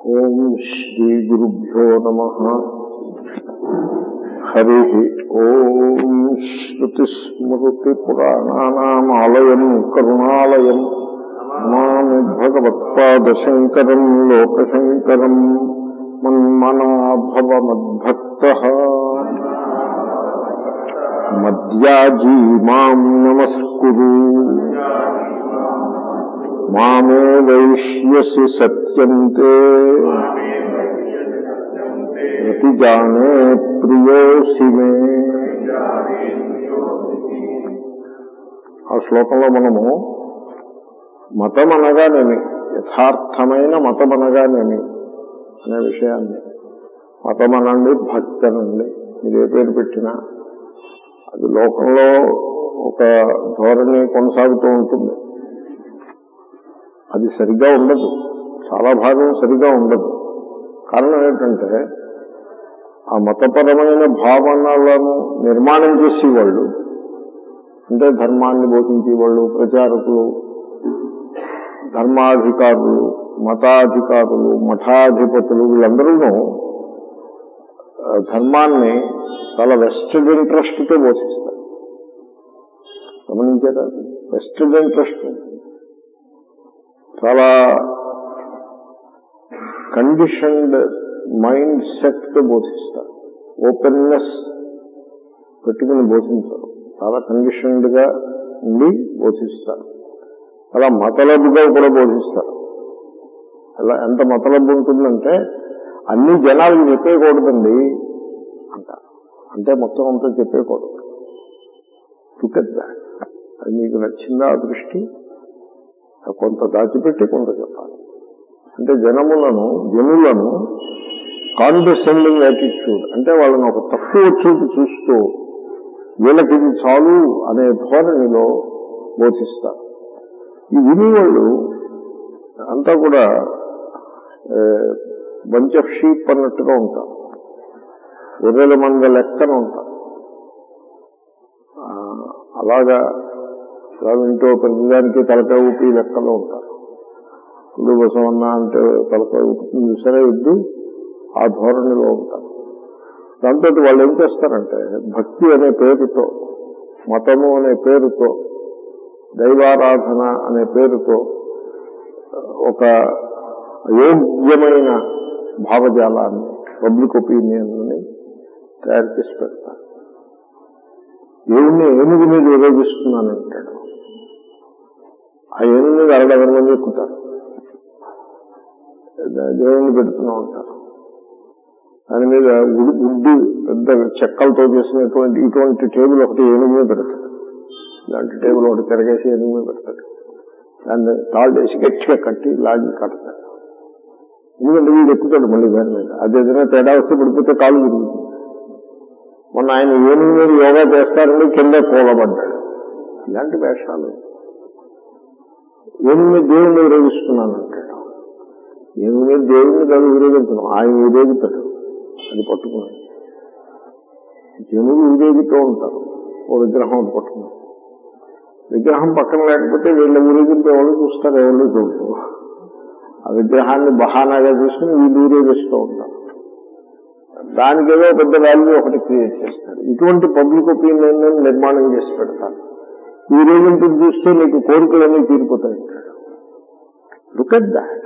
ఓం శ్రీ గురుభ్యో నమ హరి ఓం శ్రుతిస్మృతిపురాణానామాలయం కరుణాలయం నమామి భగవత్పాదశంకరం లోకశంకరం మన్మనాభవమద్భక్త మద్యాజీ మాం నమస్కురు మామే వైష్యసి సత్యంతే ప్రతిజానే ప్రియోసి మే ఆ శ్లోకంలో మనము మతం అనగానేమి యథార్థమైన మతం అనగానేమి అనే విషయాన్ని మతం అనండి భక్తి అనండి మీరు ఏ పేరు పెట్టినా అది లోకంలో ఒక ధోరణి కొనసాగుతూ ఉంటుంది అది సరిగా ఉండదు చాలా భాగం సరిగా ఉండదు కారణం ఏంటంటే ఆ మతపరమైన భావనలను నిర్మాణం చేసేవాళ్ళు అంటే ధర్మాన్ని బోధించేవాళ్ళు ప్రచారకులు ధర్మాధికారులు మతాధికారులు మఠాధిపతులు వీళ్ళందరూ ధర్మాన్ని చాలా వెస్టెడ్ ఇంట్రెస్ట్తో బోధిస్తారు గమనించారా వెస్టెడ్ ఇంట్రెస్ట్ చాలా కండిషన్డ్ మైండ్ సెట్ తో బోధిస్తారు ఓపెన్నెస్ పెట్టుకుని బోధించరు చాలా కండిషన్డ్ గా ఉండి బోధిస్తారు అలా మతలబుగా కూడా బోధిస్తారు అలా ఎంత మతలబు ఉంటుందంటే అన్ని జనాలకు చెప్పేయకూడదండి అంటారు అంటే మొత్తం అంతా చెప్పేయకూడదు టుకెట్ దాట్ అది మీకు నచ్చిందా ఆ దృష్టి కొంత దాచిపెట్టి కొంత చెప్పాలి అంటే జనములను జనులను కాన్డెసెండింగ్ యాటిట్యూడ్ అంటే వాళ్ళని ఒక తక్కువ చూపు చూస్తూ వీళ్ళకి ఇది చాలు అనే ధోరణిలో బోధిస్తారు ఈ వినివాళ్ళు అంతా కూడా బంచ్ ఆఫ్ షీప్ అన్నట్టుగా ఉంటారు గొర్రెల మంద లెక్కన ఉంటారు అలాగా ఇలా వింటూ ప్రతిదానికి తలకాయ ఊపి లెక్కలో ఉంటారు ఇప్పుడు బసవన్న అంటే తలకాయ ఊపుతుంది చూసారా ఇద్దు ఆ ధోరణిలో ఉంటారు దాంతో వాళ్ళు ఏం చేస్తారంటే భక్తి అనే పేరుతో మతము అనే పేరుతో దైవారాధన అనే పేరుతో ఒక అయోగ్యమైన భావజాలాన్ని పబ్లిక్ ఒపీనియన్ని తయారు చేసి పెడతారు దేవుణ్ణి ఏనుగు మీద విరోధిస్తున్నానంటాడు ఆ ఏనుగు మీద అరడగర మంది ఎక్కుతారు దేవుణ్ణి పెడుతూనే ఉంటారు దాని మీద గుడ్డి పెద్ద చెక్కలతో చేసినటువంటి ఇటువంటి టేబుల్ ఒకటి ఏనుగు మీద పెడతాడు ఇలాంటి టేబుల్ ఒకటి తిరగేసి ఏనుగు మీద పెడతాడు దాన్ని తాళ్ళేసి గట్టిగా కట్టి లాగి కడతాడు ఎందుకంటే వీడు ఎక్కుతాడు మళ్ళీ దాని మీద అది ఏదైనా తేడా వస్తే పడిపోతే కాలు విరుగుతుంది మొన్న ఆయన ఏనుగు మీద యోగా చేస్తారని కింద కూలబడ్డాడు ఇలాంటి వేషాలు ఏనుగు మీద దేవుణ్ణి విరోధిస్తున్నాను అంటాడు ఏనుగు మీద దేవుణ్ణి కాదు విరోధించను ఆయన విరోధితాడు అది పట్టుకున్నాడు జనులు విరోధితో ఉంటారు ఓ విగ్రహం పట్టుకున్నాడు విగ్రహం పక్కన లేకపోతే వీళ్ళ విరోధింపే వాళ్ళు చూస్తారు ఎవరు చూడరు ఆ విగ్రహాన్ని బహానాగా చూసుకుని వీళ్ళు విరోధిస్తూ ఉంటారు దానికి ఏదో పెద్ద వాల్యూ ఒకటి క్రియేట్ చేస్తారు ఇటువంటి పబ్లిక్ ఒపీనియన్ నిర్మాణం చేసి పెడతారు ఈ రోజు చూస్తే నీకు కోరికలన్నీ తీరిపోతాయి లుక్ అట్ దాట్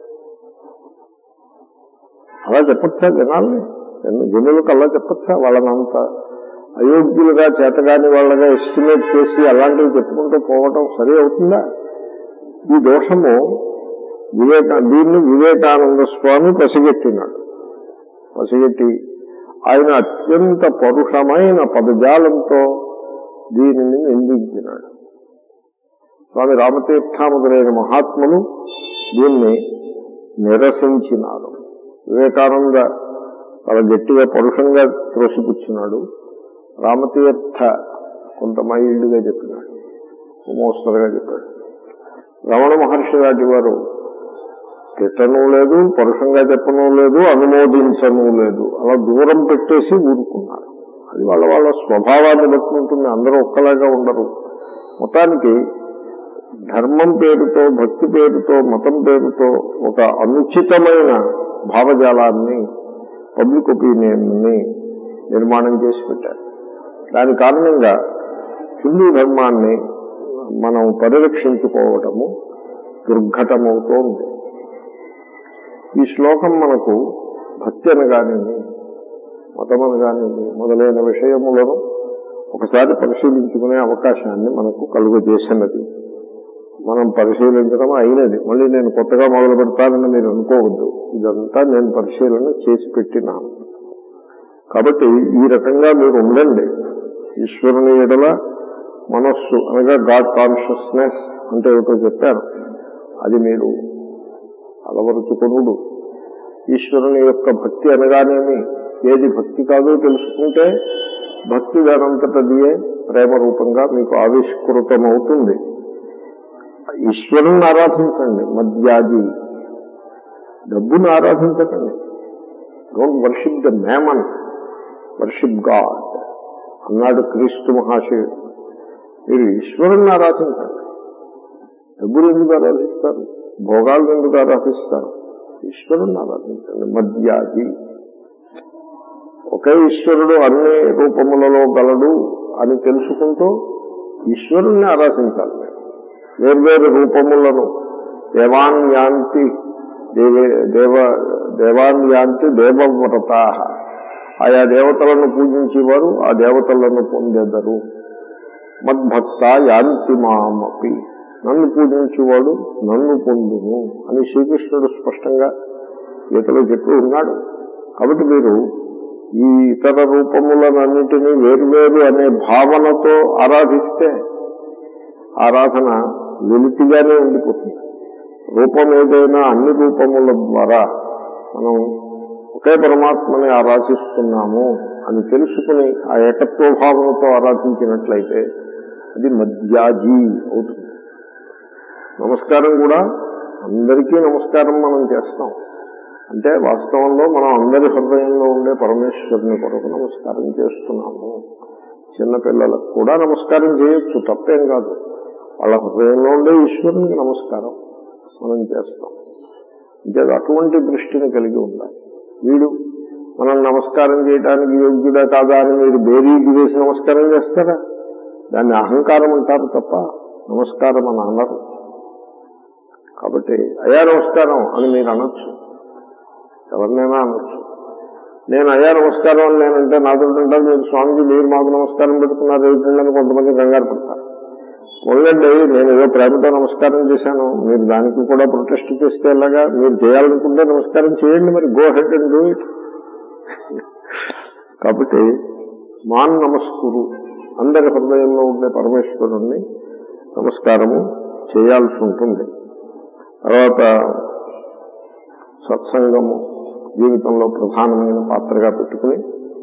అలా చెప్పచ్చా జనాల్ని జనులకు అలా చెప్పచ్చా వాళ్ళనంత అయోగ్యులుగా చేతగాని వాళ్ళగా ఎస్టిమేట్ చేసి అలాంటివి చెప్పుకుంటూ పోవటం సరి అవుతుందా ఈ దోషము వివేక దీన్ని వివేకానంద స్వామి పసిగట్టినాడు పసిగట్టి ఆయన అత్యంత పరుషమైన పదజాలంతో దీనిని నిందించినాడు స్వామి రామతీర్థాముదులైన మహాత్ములు దీన్ని నిరసించినారు వివేకానంద చాలా గట్టిగా పరుషంగా త్రోసిపుచ్చినాడు రామతీర్థ కొంత మైల్డ్గా చెప్పినాడు మోస్తరుగా చెప్పాడు రమణ మహర్షి లాంటి వారు తిట్టను లేదు పరుషంగా చెప్పను లేదు అనుమోదించను లేదు అలా దూరం పెట్టేసి ఊరుకున్నారు అది వాళ్ళ వాళ్ళ స్వభావాన్ని బట్టి ఉంటుంది అందరూ ఒక్కలాగా ఉండరు మొత్తానికి ధర్మం పేరుతో భక్తి పేరుతో మతం పేరుతో ఒక అనుచితమైన భావజాలాన్ని పబ్లిక్ ఒపీనియన్ని నిర్మాణం చేసి పెట్టారు దాని కారణంగా హిందూ ధర్మాన్ని మనం పరిరక్షించుకోవటము దుర్ఘటమవుతోంది ఈ శ్లోకం మనకు భక్తి అనగానేమి మతం అనగానేమి మొదలైన విషయములను ఒకసారి పరిశీలించుకునే అవకాశాన్ని మనకు కలుగజేసినది మనం పరిశీలించడం అయినది మళ్ళీ నేను కొత్తగా మొదలు పెడతానని మీరు అనుకోవద్దు ఇదంతా నేను పరిశీలన చేసి పెట్టినాను కాబట్టి ఈ రకంగా మీరు ఉండండి ఈశ్వరుని ఎడల మనస్సు అనగా గాడ్ కాన్షియస్నెస్ అంటే ఏమిటో చెప్పాను అది మీరు అలవరుచుకునుడు ఈశ్వరుని యొక్క భక్తి అనగానేమి ఏది భక్తి కాదో తెలుసుకుంటే భక్తి దానంతటదియే ప్రేమ రూపంగా మీకు ఆవిష్కృతమవుతుంది ఈశ్వరుని ఆరాధించండి మద్యాది డబ్బును ఆరాధించకండి don't worship the mammon worship God అన్నాడు క్రీస్తు మహాశయుడు మీరు ఈశ్వరుణ్ణి ఆరాధించండి డబ్బులు ఎందుకు ఆరాధిస్తారు భోగాలను ఎందుకు ఆరాధిస్తారు ఈశ్వరుణ్ణి ఆరాధించండి మద్యాది ఒకే ఈశ్వరుడు అన్ని రూపములలో గలడు అని తెలుసుకుంటూ ఈశ్వరుణ్ణి ఆరాధించాలి మీరు వేర్వేరు రూపములను దేవాన్యాంతి దేవే దేవ దేవాన్యాంతి దేవవ్రత ఆయా దేవతలను పూజించేవారు ఆ దేవతలను పొందెదరు మద్భక్త యాంతి మామపి నన్ను పూజించేవాడు నన్ను పొందును అని శ్రీకృష్ణుడు స్పష్టంగా గీతలో చెప్పి ఉన్నాడు కాబట్టి మీరు ఈ ఇతర రూపములన్నింటినీ వేర్వేరు అనే భావనతో ఆరాధిస్తే ఆరాధన వెలితిగానే ఉండిపోతుంది రూపం ఏదైనా అన్ని రూపముల ద్వారా మనం ఒకే పరమాత్మని ఆరాధిస్తున్నాము అని తెలుసుకుని ఆ ఏకత్వ భావనతో ఆరాధించినట్లయితే అది మధ్యాజీ అవుతుంది నమస్కారం కూడా అందరికీ నమస్కారం మనం చేస్తాం అంటే వాస్తవంలో మనం అందరి హృదయంలో ఉండే పరమేశ్వరుని కొరకు నమస్కారం చేస్తున్నాము చిన్నపిల్లలకు కూడా నమస్కారం చేయొచ్చు తప్పేం కాదు వాళ్ళ హృదయంలో ఉండే ఈశ్వరునికి నమస్కారం మనం చేస్తాం అంటే అటువంటి దృష్టిని కలిగి ఉండాలి వీడు మనం నమస్కారం చేయడానికి యోగ్యుడా కాదా అని మీరు బేరీకి వేసి నమస్కారం చేస్తారా దాన్ని అహంకారం అంటారు తప్ప నమస్కారం అని అనరు కాబట్టి అయా నమస్కారం అని మీరు అనొచ్చు ఎవరినైనా అనొచ్చు నేను అయ్యా నమస్కారం అని నేనంటే నాతో ఉంటారు మీరు స్వామిజీ మీరు మాకు నమస్కారం పెడుతున్నారు ఏమిటండి అని కొంతమంది కంగారు పడతారు ఉండండి నేను ఏదో ప్రేమతో నమస్కారం చేశాను మీరు దానికి కూడా ప్రొటెస్ట్ చేస్తే ఎలాగా మీరు చేయాలనుకుంటే నమస్కారం చేయండి మరి go ahead and do it కాబట్టి మాన్ నమస్కురు అందరి హృదయంలో ఉండే పరమేశ్వరుణ్ణి నమస్కారము చేయాల్సి ఉంటుంది తర్వాత సత్సంగము జీవితంలో ప్రధానమైన పాత్రగా పెట్టుకుని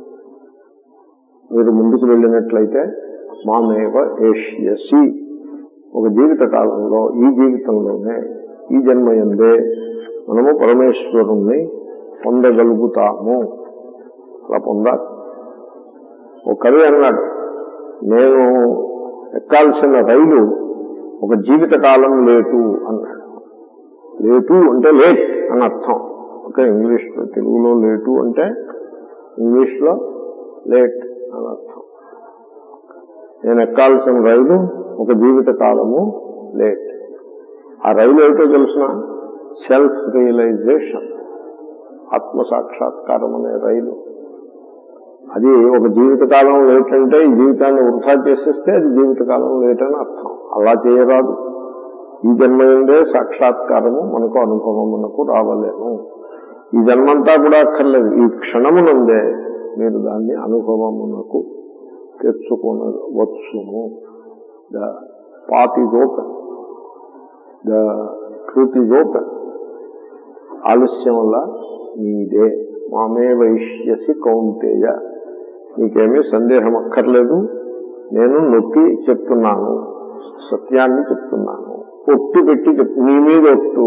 మీరు ముందుకు వెళ్ళినట్లయితే మామేవ ఏష్యసి ఒక జీవిత కాలంలో ఈ జీవితంలోనే ఈ జన్మయందే మనము పరమేశ్వరుణ్ణి పొందగలుగుతాము అలా పొందాలి ఒక కవి అన్నాడు నేను ఎక్కాల్సిన రైలు ఒక జీవిత కాలం లేటు అన్నాడు లేటు అంటే లేట్ అని అర్థం ఓకే ఇంగ్లీష్లో తెలుగులో లేటు అంటే ఇంగ్లీష్లో లేట్ అని అర్థం నేను ఎక్కాల్సిన రైలు ఒక జీవిత కాలము లేట్ ఆ రైలు ఏమిటో తెలిసిన సెల్ఫ్ రియలైజేషన్ ఆత్మ సాక్షాత్కారం అనే రైలు అది ఒక జీవితకాలం లేట్ అంటే ఈ జీవితాన్ని వృధా చేసేస్తే అది జీవితకాలం లేట్ అని అర్థం అలా చేయరాదు ఈ జన్మయందే సాక్షాత్కారము మనకు అనుభవమునకు రావలేము ఈ జన్మంతా కూడా అక్కర్లేదు ఈ క్షణమునందే మీరు దాన్ని అనుభవమునకు తెచ్చుకొనవచ్చును the path is open the truth is open ఆలస్యం వల్ల నీదే మామే వైష్యసి కౌంతేయ నీకేమీ సందేహం అక్కర్లేదు నేను నొక్కి చెప్తున్నాను సత్యాన్ని చెప్తున్నాను ఒట్టు పెట్టి చెప్ నీ మీద ఒట్టు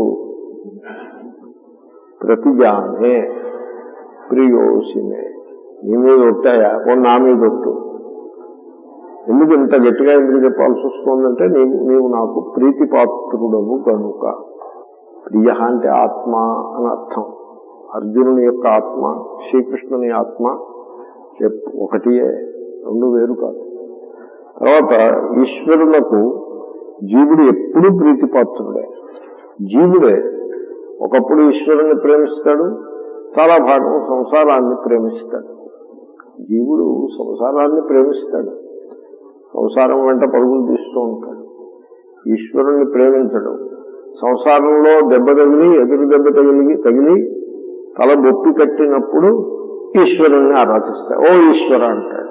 ప్రతిజానే ప్రియోసినే నీ మీద ఒట్టాయా ఓ నా మీద ఒట్టు ఎందుకు ఇంత గట్టిగా ఎందుకు చెప్పాల్సి వస్తుందంటే నీవు నీవు నాకు ప్రీతిపాత్రుడవు కనుక ప్రియ అంటే ఆత్మ అని అర్థం అర్జునుని యొక్క ఆత్మ శ్రీకృష్ణుని ఆత్మ ఎప్- ఒకటియే రెండు వేరు కాదు తర్వాత ఈశ్వరులకు జీవుడు ఎప్పుడూ ప్రీతిపాత్రుడే జీవుడే ఒకప్పుడు ఈశ్వరుని ప్రేమిస్తాడు చాలా భాగం సంసారాన్ని ప్రేమిస్తాడు జీవుడు సంసారాన్ని ప్రేమిస్తాడు సంసారం వెంట పరుగులు తీస్తూ ఉంటాడు ఈశ్వరుణ్ణి ప్రేమించడం సంసారంలో దెబ్బ తగిలి ఎదురు దెబ్బ తగిలి తగిలి తల బొప్పి కట్టినప్పుడు ఈశ్వరుణ్ణి ఆరాధిస్తాడు ఓ ఈశ్వర అంటాడు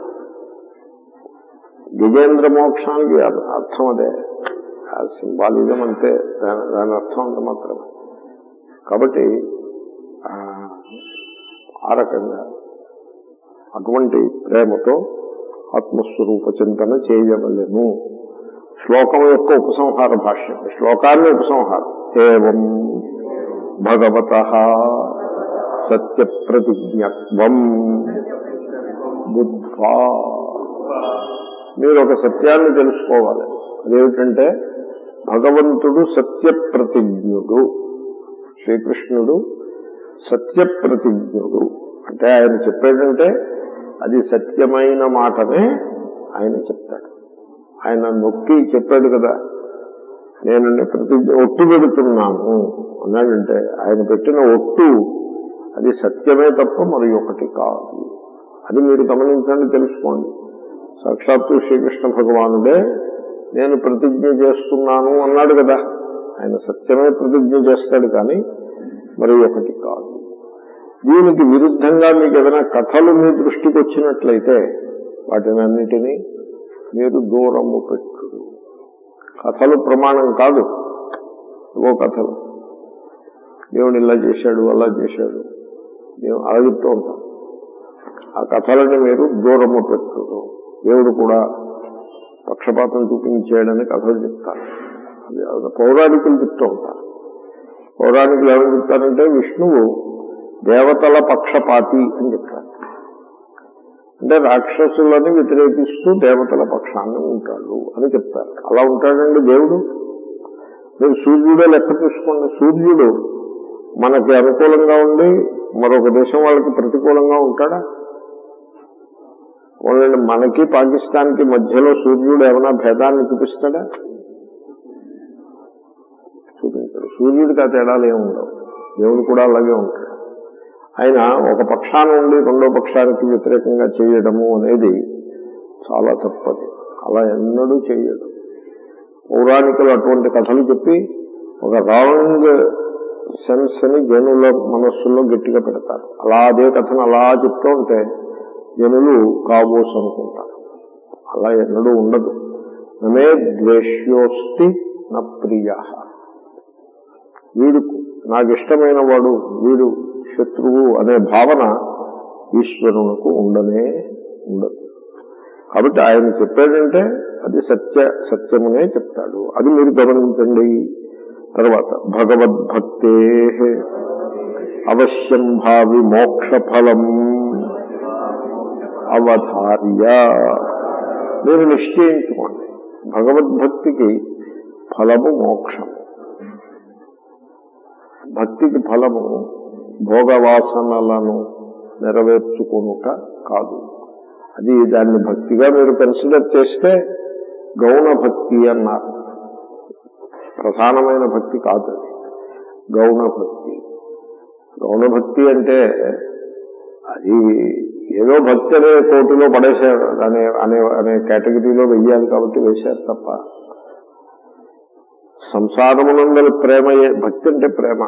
గజేంద్ర మోక్షానికి అర్- అర్థం అదే ఆ సింబాలిజం అంతే దాని దాని అర్థం అంత మాత్రమే కాబట్టి ఆ, ఆ రకంగా అటువంటి ప్రేమతో ఆత్మస్వరూప చింతన చేయవలెను శ్లోకం యొక్క ఉపసంహార భాష్యం శ్లోకాన్ని ఉపసంహారం ఏం భగవత సత్య ప్రతిజ్ఞత్వం బుద్ధ్వా మీరు ఒక సత్యాన్ని తెలుసుకోవాలి అదేమిటంటే భగవంతుడు సత్య ప్రతిజ్ఞుడు శ్రీకృష్ణుడు సత్య ప్రతిజ్ఞుడు అంటే ఆయన చెప్పేటంటే అది సత్యమైన మాటనే ఆయన చెప్తాడు ఆయన నొక్కి చెప్పాడు కదా నేను ప్రతిజ్ఞ ఒట్టు పెడుతున్నాను అన్నాడంటే ఆయన పెట్టిన ఒట్టు అది సత్యమే తప్ప మరి ఒకటి కాదు అది మీరు గమనించండి తెలుసుకోండి సాక్షాత్తు శ్రీకృష్ణ భగవానుడే నేను ప్రతిజ్ఞ చేస్తున్నాను అన్నాడు కదా ఆయన సత్యమే ప్రతిజ్ఞ చేస్తాడు కానీ మరి ఒకటి కాదు దీనికి విరుద్ధంగా మీకు ఏదైనా కథలు మీ దృష్టికి వచ్చినట్లయితే వాటిని అన్నిటినీ మీరు దూరము పెట్టుడు కథలు ప్రమాణం కాదు ఏవో కథలు దేవుడు ఇలా చేశాడు అలా చేశాడు మేము అలా చెప్తూ ఉంటాం ఆ కథలని మీరు దూరము పెట్టుడు దేవుడు కూడా పక్షపాతం చూపించాడని కథలు చెప్తారు అది అది పౌరాణికులు చెప్తూ ఉంటారు పౌరాణికులు ఏమని చెప్తారంటే విష్ణువు దేవతల పక్షపాతి అని చెప్తారు అంటే రాక్షసులని వ్యతిరేకిస్తూ దేవతల పక్షాన్ని ఉంటాడు అని చెప్తారు అలా ఉంటాడండి దేవుడు మీరు సూర్యుడే లెక్క చూసుకోండి సూర్యుడు మనకి అనుకూలంగా ఉండి మరొక దేశం వాళ్ళకి ప్రతికూలంగా ఉంటాడా ఓన్లీ మనకి పాకిస్తాన్కి మధ్యలో సూర్యుడు ఏమైనా భేదాన్ని చూపిస్తాడా చూపించాడు సూర్యుడికి ఆ తేడాలు ఏమి ఉండవు దేవుడు కూడా అలాగే ఉంటాడు ఆయన ఒక పక్షాన ఉండి రెండో పక్షానికి వ్యతిరేకంగా చేయడము అనేది చాలా తప్పది అలా ఎన్నడూ చేయడు పౌరాణికులు అటువంటి కథలు చెప్పి ఒక రాంగ్ సెన్స్ ని జనుల మనస్సుల్లో గట్టిగా పెడతారు అలా అదే కథను అలా చెప్తూ ఉంటే జనులు కాబోస్ అనుకుంటారు అలా ఎన్నడూ ఉండదు నమే ద్వేష్యోస్తి నా ప్రియ వీడు నాకు ఇష్టమైన వాడు వీడు శత్రువు అనే భావన ఈశ్వరునకు ఉండనే ఉండదు కాబట్టి ఆయన చెప్పాడంటే అది సత్య సత్యమునే చెప్తాడు అది మీరు గమనించండి తర్వాత భగవద్భక్తే అవశ్యం భావి మోక్ష ఫలం అవధార్య మీరు నిశ్చయించుకోండి భగవద్భక్తికి ఫలము మోక్షం భక్తికి ఫలము భోగవాసనలను నెరవేర్చుకునుట కాదు అది దాన్ని భక్తిగా మీరు కన్సిడర్ చేస్తే గౌణ భక్తి అన్నారు ప్రధానమైన భక్తి కాదు అది గౌణ భక్తి గౌణ భక్తి అంటే అది ఏదో భక్తి అనే కోటిలో పడేశారు అనే అనే అనే కేటగిరీలో వెయ్యాలి కాబట్టి వేశారు తప్ప సంసారమునందరి ప్రేమయే భక్తి అంటే ప్రేమ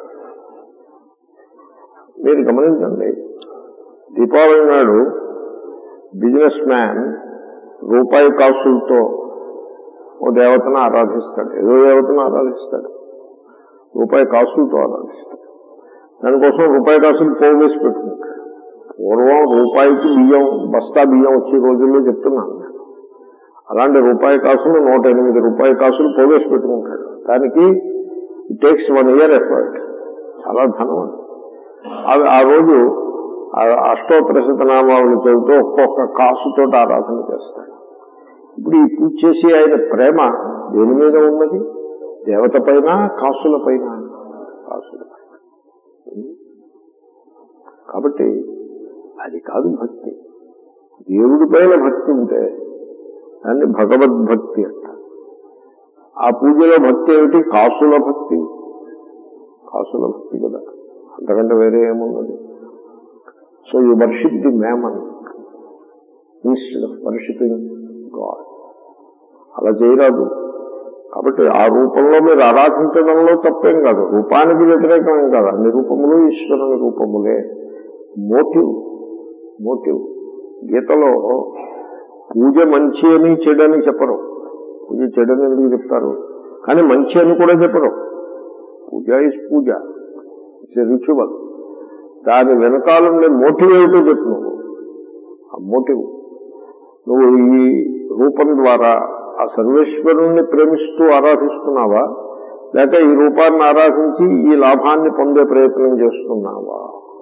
మీరు గమనించండి దీపావళి నాడు బిజినెస్ మ్యాన్ రూపాయి కాసులతో ఓ దేవతను ఆరాధిస్తాడు ఏదో దేవతను ఆరాధిస్తాడు రూపాయి కాసులతో ఆరాధిస్తాడు దానికోసం రూపాయి కాసులు పోగేసి పెట్టుకుంటాడు పూర్వం రూపాయికి బియ్యం బస్తా బియ్యం వచ్చే రోజుల్లో చెప్తున్నాను నేను. అలాంటి రూపాయి కాసులు నూట ఎనిమిది రూపాయి కాసులు పోగేసి పెట్టుకుంటాడు దానికి it takes one year effort చాలా ధనం అది ఆ- ఆ రోజు ఆ అష్టోత్తర నామాలను చదువుతూ ఒక్కొక్క కాసుతో ఆరాధన చేస్తాడు ఇప్పుడు ఈ పూజ చేసి ఆయన ప్రేమ దేని మీద ఉన్నది దేవత పైన కాసుల పైన కాసుల పైన కాబట్టి అది కాదు భక్తి దేవుడి పైన భక్తి ఉంటే దాన్ని భగవద్భక్తి అంటారు ఆ పూజలో భక్తి ఏమిటి కాసుల భక్తి కాసుల భక్తి కదా అంతకంటే వేరే ఏమున్నది so you worship the mammon instead of worshipping God అలా చేయరాదు కాబట్టి ఆ రూపంలో మీరు ఆరాధించడంలో తప్పేం కాదు రూపానికి వ్యతిరేకమేం కాదు అన్ని రూపములు ఈశ్వరుని రూపములే మోటివ్ మోటివ్ గీతలో పూజ మంచి అని చెడని చెప్పరు పూజ చెడని ఎందుకు చెప్తారు కానీ మంచి అని కూడా చెప్పరు పూజ ఇస్ పూజ ఇట్స్ రిచువల్ దాని వెనకాలండే మోటివ్ ఏమిటో చెప్పు నువ్వు ఆ మోటివ్ నువ్వు ఈ రూపం ద్వారా ఆ సర్వేశ్వరుణ్ణి ప్రేమిస్తూ ఆరాధిస్తున్నావా లేక ఈ రూపాన్ని ఆరాధించి ఈ లాభాన్ని పొందే ప్రయత్నం చేస్తున్నావా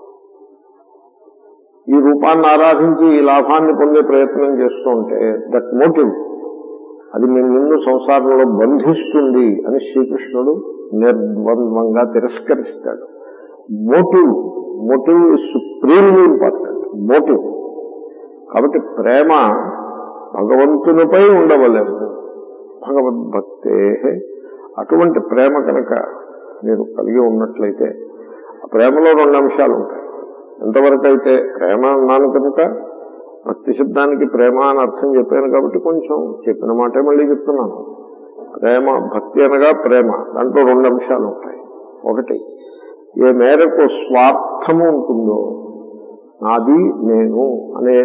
ఈ రూపాన్ని ఆరాధించి ఈ లాభాన్ని పొందే ప్రయత్నం చేస్తుంటే దట్ మోటివ్ అది నేను నిన్ను సంసారంలో బంధిస్తుంది అని శ్రీకృష్ణుడు నిర్ద్వంద్వంగా తిరస్కరిస్తాడు motive motive is supremely important motive కాబట్టి ప్రేమ భగవంతునిపై ఉండవలేము భగవద్భక్తే అటువంటి ప్రేమ కనుక మీరు కలిగి ఉన్నట్లయితే ఆ ప్రేమలో రెండు అంశాలు ఉంటాయి ఎంతవరకు అయితే ప్రేమ అన్నాను కనుక భక్తి శబ్దానికి ప్రేమ అని అర్థం చెప్పాను కాబట్టి కొంచెం చెప్పిన మాటే మళ్ళీ చెప్తున్నాను ప్రేమ భక్తి అనగా ప్రేమ దాంట్లో రెండు అంశాలు ఉంటాయి ఒకటి ఏ మేరకు స్వార్థము ఉంటుందో నాది నేను అనే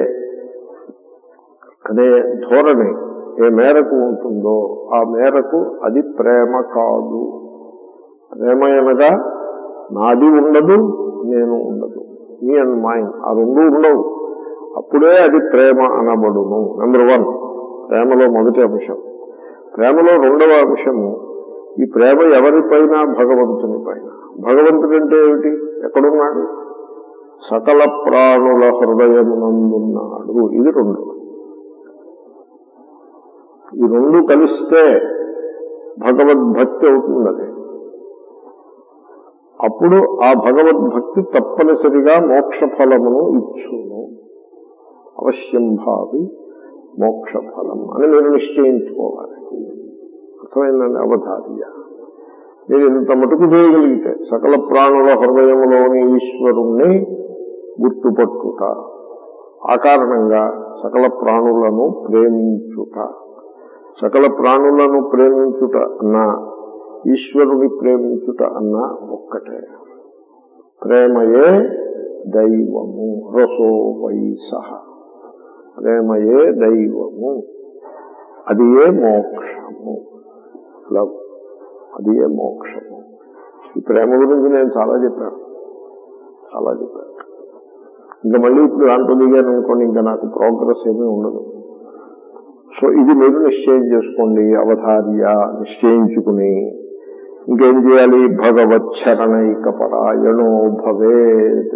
అనే ధోరణి ఏ మేరకు ఉంటుందో ఆ మేరకు అది ప్రేమ కాదు ప్రేమ అనగా నాది ఉండదు నేను ఉండదు మీ అండ్ మైండ్ ఆ రెండు ఉండవు అప్పుడే అది ప్రేమ అనబడును నెంబర్ వన్ ప్రేమలో మొదటి అంశం ప్రేమలో రెండవ అంశము ఈ ప్రేమ ఎవరిపైన భగవంతుని పైన భగవంతుడు అంటే ఏమిటి ఎక్కడున్నాడు సకల ప్రాణుల హృదయమునందున్నాడు ఇది రెండు ఈ రెండు కలిస్తే భగవద్భక్తి అవుతుంది అది అప్పుడు ఆ భగవద్భక్తి తప్పనిసరిగా మోక్ష ఫలమును ఇచ్చును అవశ్యం భావి మోక్ష ఫలం అని మీరు నిశ్చయించుకోవాలి అర్థమైందండి అవధార్య మీరు ఇంత మటుకు చేయగలిగితే సకల ప్రాణుల హృదయములోని ఈశ్వరుణ్ణి గుర్తుపట్టుట ఆ కారణంగా సకల ప్రాణులను ప్రేమించుట సకల ప్రాణులను ప్రేమించుట అన్నా ఈశ్వరుని ప్రేమించుట అన్నా ఒక్కటే ప్రేమయే దైవము రసో వై సహ ప్రేమయే దైవము అది ఏ మోక్షము లవ్ అది ఏ మోక్షము ఈ ప్రేమ గురించి నేను చాలా చెప్పాను చాలా చెప్పాను ఇంకా మళ్ళీ ఇప్పుడు దాంట్లో దిగాను అనుకోండి ఇంకా నాకు ప్రోగ్రెస్ ఏమీ ఉండదు సో ఇది మీరు నిశ్చయం చేసుకోండి అవధార్య నిశ్చయించుకుని ఇంకేం చేయాలి భగవచ్చరణైక పరాయణో భవేత్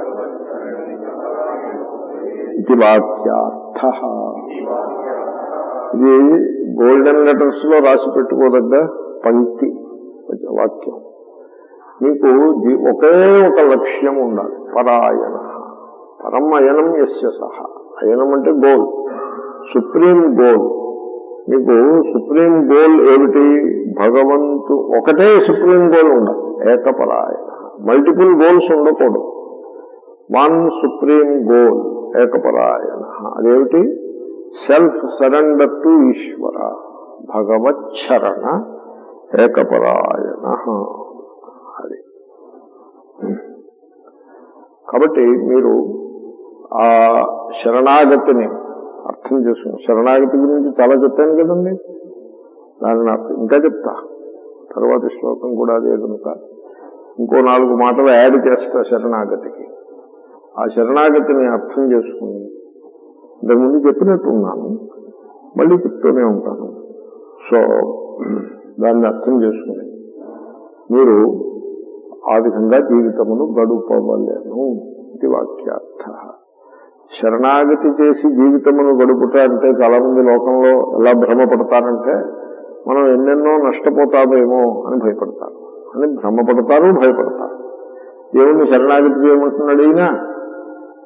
ఇది వాక్యార్థ ఇది గోల్డెన్ లెటర్స్ లో రాసి పెట్టుకోదగ్గ పంక్తి వాక్యం మీకు జీ- ఒకే ఒక లక్ష్యం ఉండాలి పరాయణ పరం అయనం ఎస్య సహ అయనం అంటే గోల్ సుప్రీం గోల్ మీకు సుప్రీం గోల్ ఏమిటి భగవంతు ఒకటే సుప్రీం గోల్ ఉండాలి ఏకపరాయణ మల్టిపుల్ గోల్స్ ఉండకూడదు వన్ సుప్రీం గోల్ ఏకపరాయణ అదేమిటి సెల్ఫ్ సరెండర్ టు ఈశ్వర భగవచ్చరణ ఏకపరాయణ అది కాబట్టి మీరు ఆ శరణాగతిని అర్థం చేసుకుని శరణాగతి గురించి చాలా చెప్పాను కదండి దాన్ని నాకు ఇంకా చెప్తా తర్వాతి శ్లోకం కూడా అదే కనుక ఇంకో నాలుగు మాటలు యాడ్ చేస్తా శరణాగతికి ఆ శరణాగతిని అర్థం చేసుకుని ఇంతకుముందు చెప్పినట్టున్నాను మళ్ళీ చెప్తూనే ఉంటాను సో దాన్ని అర్థం చేసుకుని మీరు ఆ విధంగా జీవితమును గడుపవలేను ఇది వాక్యార్థ శరణాగతి చేసి జీవితమును గడుపుట అంటే చాలా మంది లోకంలో ఎలా భ్రమపడతారంటే మనం ఎన్నెన్నో నష్టపోతామేమో అని భయపడతారు అని భ్రమపడతారు భయపడతారు దేవుణ్ణి శరణాగతి చేయమంటున్నాడు ఈయన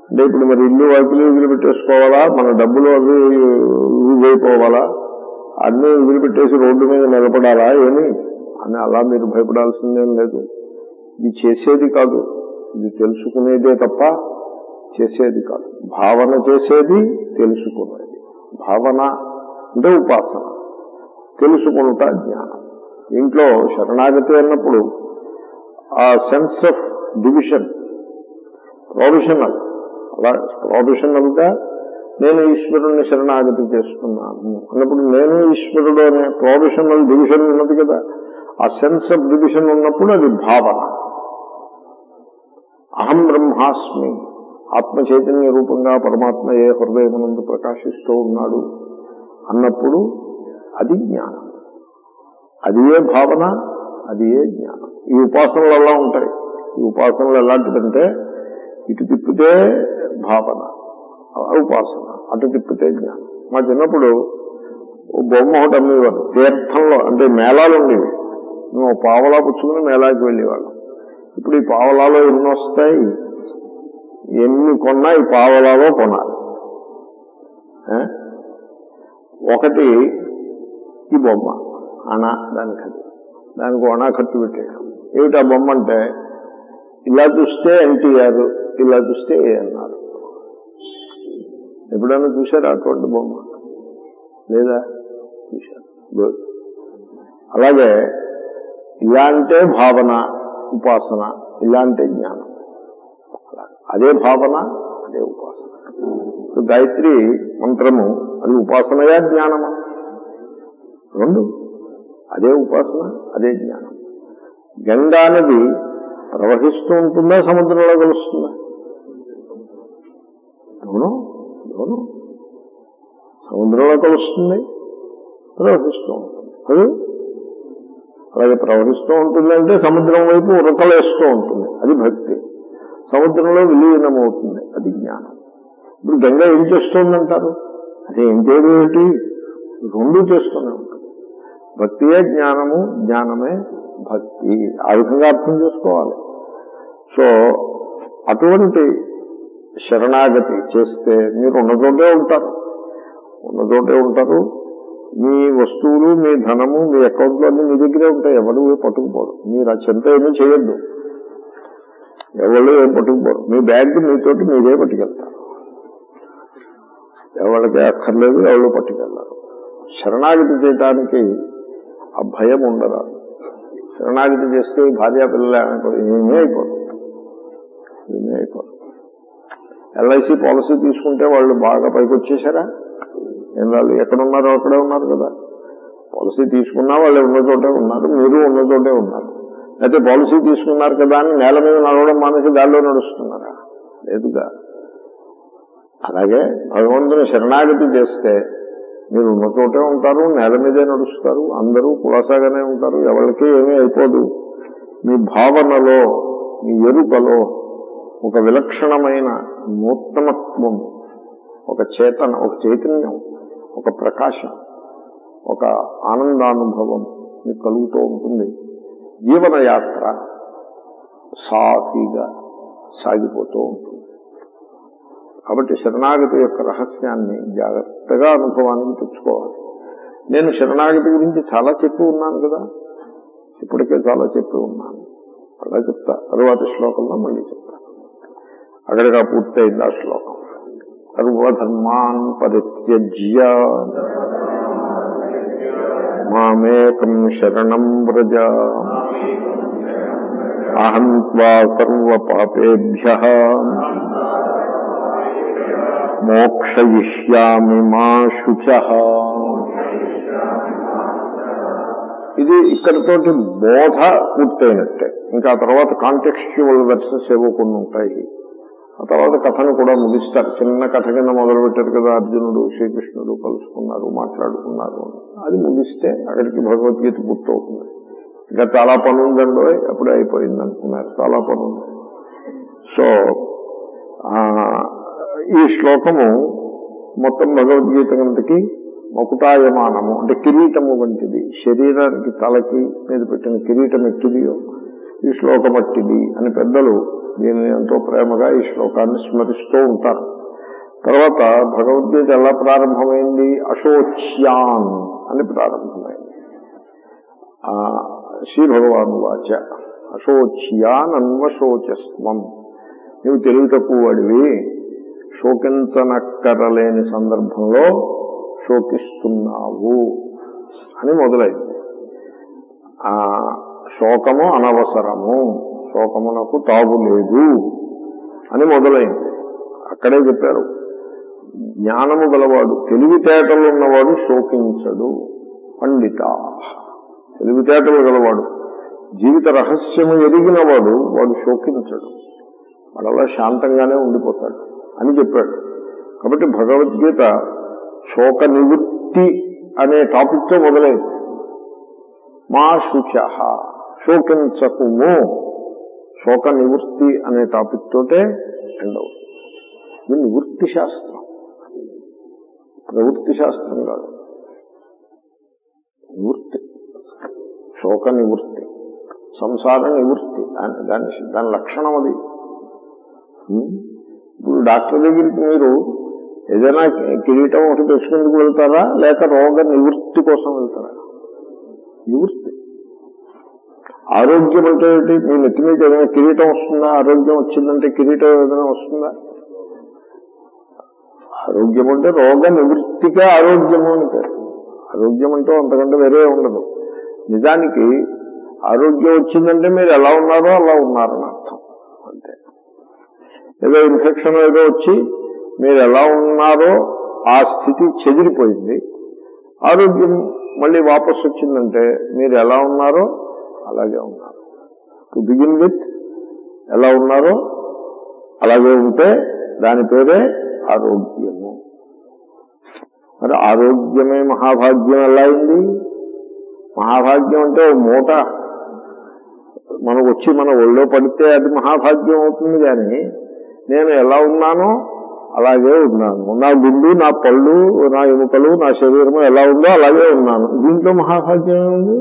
అంటే ఇప్పుడు మరి ఇల్లు వాకిలు వదిలిపెట్టేసుకోవాలా మన డబ్బులు అవి లూజ్ అయిపోవాలా అన్నీ వదిలిపెట్టేసి రోడ్డు మీద నిలబడాలా ఏమి అని అలా మీరు భయపడాల్సిందేం లేదు ఇది చేసేది కాదు ఇది తెలుసుకునేదే తప్ప చేసేది కాదు భావన చేసేది తెలుసుకునేది భావన అంటే ఉపాసన తెలుసుకుంట జ్ఞానం ఇంట్లో శరణాగతి అన్నప్పుడు ఆ సెన్స్ ఆఫ్ డివిజన్ ప్రొఫెషనల్ అలా ప్రొఫెషనల్ గా నేను ఈశ్వరుణ్ణి శరణాగతి చేస్తున్నాను అన్నప్పుడు నేను ఈశ్వరుడు అనే ప్రొఫెషనల్ డివిజన్ ఉన్నది కదా ఆ సెన్స్ ఆఫ్ డివిజన్ ఉన్నప్పుడు అది భావన అహం బ్రహ్మాస్మి ఆత్మ చైతన్య రూపంగా పరమాత్మ ఏ హృదయమునందు ప్రకాశిస్తూ ఉన్నాడు అన్నప్పుడు అది జ్ఞానం అది ఏ భావన అది ఏ జ్ఞానం ఈ ఉపాసనలు అలా ఉంటాయి ఈ ఉపాసనలు ఎలాంటిదంటే ఇటు తిప్పితే భావన ఉపాసన అటు తిప్పితే జ్ఞానం మా చిన్నప్పుడు ఓ బొమ్మ ఒకటి అమ్మేవారు తీర్థంలో అంటే మేళాలు ఉండేవి మేము ఓ పావలా పుచ్చుకుని మేళాకి వెళ్ళేవాళ్ళం ఇప్పుడు ఈ పావలాలో ఎన్ని వస్తాయి ఎన్ని కొన్నా ఈ పావలాలో కొనాలి ఆ? ఒకటి ఈ బొమ్మ అనా దానికి అది దానికి అనా ఖర్చు పెట్టేయడం ఏమిటి ఆ బొమ్మ అంటే ఇలా చూస్తే ఎన్టీఆర్ ఇలా చూస్తే అన్నారు ఎప్పుడైనా చూసారా అటువంటి బొమ్మ లేదా చూశారు గుడ్ అలాగే ఇలా అంటే భావన ఉపాసన ఇలా అంటే జ్ఞానం అలా. అదే భావన అదే ఉపాసన ఇప్పుడు గాయత్రి మంత్రము అది ఉపాసనయా జ్ఞానమా రెండు అదే ఉపాసన అదే జ్ఞానం గంగా నది ప్రవహిస్తూ ఉంటుందా సముద్రంలో కలుస్తుందా అవును అవును సముద్రంలో కలుస్తుంది ప్రవహిస్తూ ఉంటుంది అది అలాగే ప్రవహిస్తూ ఉంటుందంటే సముద్రం వైపు ఉరకలేస్తూ ఉంటుంది అది భక్తి సముద్రంలో విలీనమవుతుంది అది జ్ఞానం ఇప్పుడు గంగ ఏం చేస్తుందంటారు అది ఏం చేయడం ఏంటి రెండు చేస్తూనే ఉంటుంది భక్తియే జ్ఞానము జ్ఞానమే భక్తి ఆ విధంగా అర్థం చేసుకోవాలి సో అటువంటి శరణాగతి చేస్తే మీరు ఉన్న చోటే ఉంటారు ఉన్న చోటే ఉంటారు మీ వస్తువులు మీ ధనము మీ అకౌంట్లో అన్ని మీ దగ్గరే ఉంటాయి ఎవరు పట్టుకుపోరు మీరు ఆ చింత ఏమీ చేయొద్దు ఎవరు ఏం పట్టుకుపోరు మీ బ్యాగ్ మీతోటి మీరే పట్టుకెళ్తారు ఎవరికి అక్కర్లేదు ఎవరు పట్టుకెళ్లారు శరణాగతి చేయటానికి ఆ భయం ఉండరాదు శరణాగతి చేస్తే భార్య పిల్లలు ఏమైపోయి ఏమీ అయిపోదు ఏమీ అయిపోదు ఎల్ఐసి పాలసీ తీసుకుంటే వాళ్ళు బాగా పైకి వచ్చేసారా ఏం వాళ్ళు ఎక్కడున్నారో అక్కడే ఉన్నారు కదా పాలసీ తీసుకున్నా వాళ్ళు ఉన్న చోటే ఉన్నారు మీరు ఉన్న చోటే ఉన్నారు అయితే పాలసీ తీసుకున్నారు కదా అని నేల మీద నడవడం మానేసి దారిలో నడుస్తున్నారా లేదుగా అలాగే భగవంతుని శరణాగతి చేస్తే మీరు ఉన్న చోటే ఉంటారు నేల మీదే నడుస్తారు అందరూ కులాసాగానే ఉంటారు ఎవరికి ఏమీ అయిపోదు మీ భావనలో మీ ఎరుకలో ఒక విలక్షణమైన నూతనత్వం ఒక చేతన ఒక చైతన్యం ఒక ప్రకాశం ఒక ఆనందానుభవం మీకు కలుగుతూ ఉంటుంది జీవన యాత్ర సాఫీగా సాగిపోతూ ఉంటుంది కాబట్టి శరణాగతి యొక్క రహస్యాన్ని జాగ్రత్తగా అనుభవానికి తెచ్చుకోవాలి నేను శరణాగతి గురించి చాలా చెప్పి ఉన్నాను కదా ఇప్పటికే చాలా చెప్పి ఉన్నాను అలా చెప్తా తరువాత శ్లోకంలో మళ్ళీ చెప్తా అక్కడిగా పూర్తయింది ఆ శ్లోకం సర్వధర్మాన్ పరిత్యజ్య మామేకం శరణం వ్రజ అహం త్వా సర్వపాపేభ్య మోక్షయిష్యామి మా శుచ ఇది ఇక్కడితోటి బోధ పూర్తయినట్టే ఇంకా ఆ తర్వాత కాంటెక్స్చువల్ వెర్సెస్ ఏవో కొన్ని ఉంటాయి ఆ తర్వాత కథను కూడా ముగిస్తారు చిన్న కథ కింద మొదలు పెట్టారు కదా అర్జునుడు శ్రీకృష్ణుడు కలుసుకున్నారు మాట్లాడుకున్నారు అని. అది ముగిస్తే అక్కడికి భగవద్గీత పూర్తవుతుంది ఇంకా చాలా పని ఉందండి అప్పుడే అయిపోయింది అనుకున్నారు చాలా పని ఉంది సో ఆ, ఈ శ్లోకము మొత్తం భగవద్గీత గంటకి మకుటాయమానము అంటే కిరీటము వంటిది శరీరానికి తలకి మీద పెట్టిన కిరీటం ఎట్టిదియో ఈ శ్లోకమట్టిది అని పెద్దలు దీన్ని ఎంతో ప్రేమగా ఈ శ్లోకాన్ని స్మరిస్తూ ఉంటారు తర్వాత భగవద్గీత ఎలా ప్రారంభమైంది అశోచ్యాన్ అని ప్రారంభమైంది ఆ, శ్రీ భగవాను వాచ అశోచ్యాన్ అన్వశోచస్వం నీవు తెలివి తక్కువ వాడివి శోకించనక్కరలేని సందర్భంలో శోకిస్తున్నావు అని మొదలైంది ఆ శోకము అనవసరము శోకమునకు తావు లేదు అని మొదలైంది అక్కడే చెప్పారు జ్ఞానము గలవాడు తెలివితేటలు ఉన్నవాడు శోకించడు పండిత తెలివితేటలు గలవాడు జీవిత రహస్యము ఎరిగినవాడు వాడు శోకించడు వాడు అలా శాంతంగానే ఉండిపోతాడు అని చెప్పాడు కాబట్టి భగవద్గీత శోక నివృత్తి అనే టాపిక్ తో మొదలైంది మా శుచ శోకించకుము శోక నివృత్తి అనే టాపిక్ తోటే ఎండ్ అవుతుంది ఇది నివృత్తి శాస్త్రం ప్రవృత్తి శాస్త్రం కాదు నివృత్తి శోక నివృత్తి సంసార నివృత్తి దాని దాని దాని లక్షణం అది ఉం? ఇప్పుడు డాక్టర్ దగ్గరికి మీరు ఏదైనా కిరీటం ఒకటి తెచ్చుకుందుకు వెళ్తారా లేక రోగ నివృత్తి కోసం వెళ్తారా నివృత్తి ఆరోగ్యం అంటే ఏంటి? మీ నెత్తి మీద ఏదైనా కిరీటం వస్తుందా ఆరోగ్యం వచ్చిందంటే కిరీటం ఏదైనా వస్తుందా ఆరోగ్యం అంటే రోగ నివృత్తిగా ఆరోగ్యము అని పేరు ఆరోగ్యం అంటూ అంతకంటే వేరే ఉండదు నిజానికి ఆరోగ్యం వచ్చిందంటే మీరు ఎలా ఉన్నారో అలా ఉన్నారని అర్థం అంతే ఏదో ఇన్ఫెక్షన్ ఏదో వచ్చి మీరు ఎలా ఉన్నారో ఆ స్థితి చెదిరిపోయింది ఆరోగ్యం మళ్ళీ వాపసు వచ్చిందంటే మీరు ఎలా ఉన్నారో అలాగే ఉన్నారు టు బిగిన్ విత్ ఎలా ఉన్నారో అలాగే ఉంటే దాని పేరే ఆరోగ్యము మరి ఆరోగ్యమే మహాభాగ్యం ఎలా అయింది మహాభాగ్యం అంటే ఓ మూట మనకు వచ్చి మన ఒళ్ళో పడితే అది మహాభాగ్యం అవుతుంది కానీ నేను ఎలా ఉన్నానో అలాగే ఉన్నాను నా గుండు నా పళ్ళు నా ఎముకలు నా శరీరము ఎలా ఉందో అలాగే ఉన్నాను దీంట్లో మహాభాగ్యం ఏముంది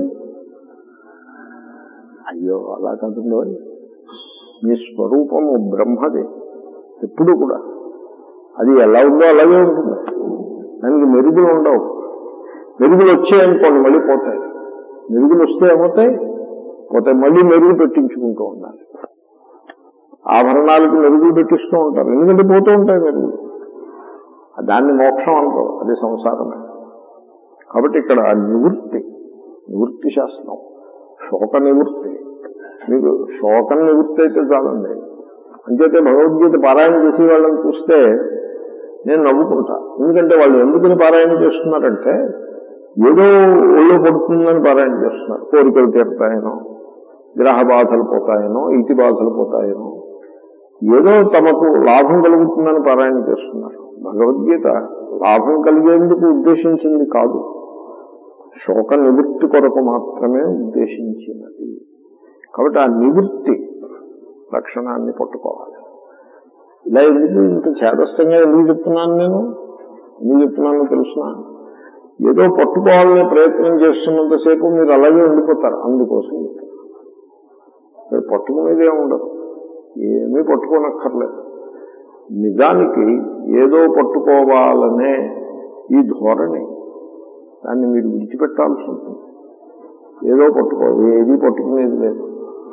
అయ్యో అలా కాదండో మీ స్వరూపము బ్రహ్మది ఎప్పుడు కూడా అది ఎలా ఉందో అలాగే ఉంటుంది దానికి మెరుగులు ఉండవు మెరుగులు వచ్చాయనుకోండి మళ్ళీ పోతాయి మెరుగులు వస్తే ఏమవుతాయి పోతాయి మళ్ళీ మెరుగు పెట్టించుకుంటూ ఉండాలి ఆభరణాలకు మెరుగులు పెట్టిస్తూ ఉంటారు ఎందుకంటే పోతూ ఉంటాయి మెరుగులు దాన్ని మోక్షం అంటారు అది సంసారమే కాబట్టి ఇక్కడ నివృత్తి నివృత్తి శాస్త్రం శోక నివృత్తి మీకు శోకం నివృత్తి అయితే చాలండి అంచేతే భగవద్గీత పారాయణ చేసే వాళ్ళని చూస్తే నేను నవ్వుకుంటా ఎందుకంటే వాళ్ళు ఎందుకని పారాయణ చేస్తున్నారంటే ఏదో ఒళ్ళు పడుతుందని పారాయణ చేస్తున్నారు కోరికలు తీరుతాయనో గ్రహ బాధలు పోతాయనో ఇతి బాధలు పోతాయనో ఏదో తమకు లాభం కలుగుతుందని పారాయణ చేస్తున్నారు భగవద్గీత లాభం కలిగేందుకు ఉద్దేశించింది కాదు శోక నివృత్తి కొరకు మాత్రమే ఉద్దేశించినది కాబట్టి ఆ నివృత్తి లక్షణాన్ని పట్టుకోవాలి ఇలా ఎందుకు ఇంత చేదస్థంగా ఎందుకు చెప్తున్నాను నేను ఎందుకు చెప్తున్నానో తెలుసునా ఏదో పట్టుకోవాలనే ప్రయత్నం చేస్తున్నంతసేపు మీరు అలాగే ఉండిపోతారు అందుకోసం చెప్తున్నాను మీరు పట్టుకునేదే ఉండదు ఏమీ పట్టుకోనక్కర్లేదు నిజానికి ఏదో పట్టుకోవాలనే ఈ ధోరణి దాన్ని మీరు విడిచిపెట్టాల్సి ఉంటుంది ఏదో పట్టుకో ఏది పట్టుకునేది లేదు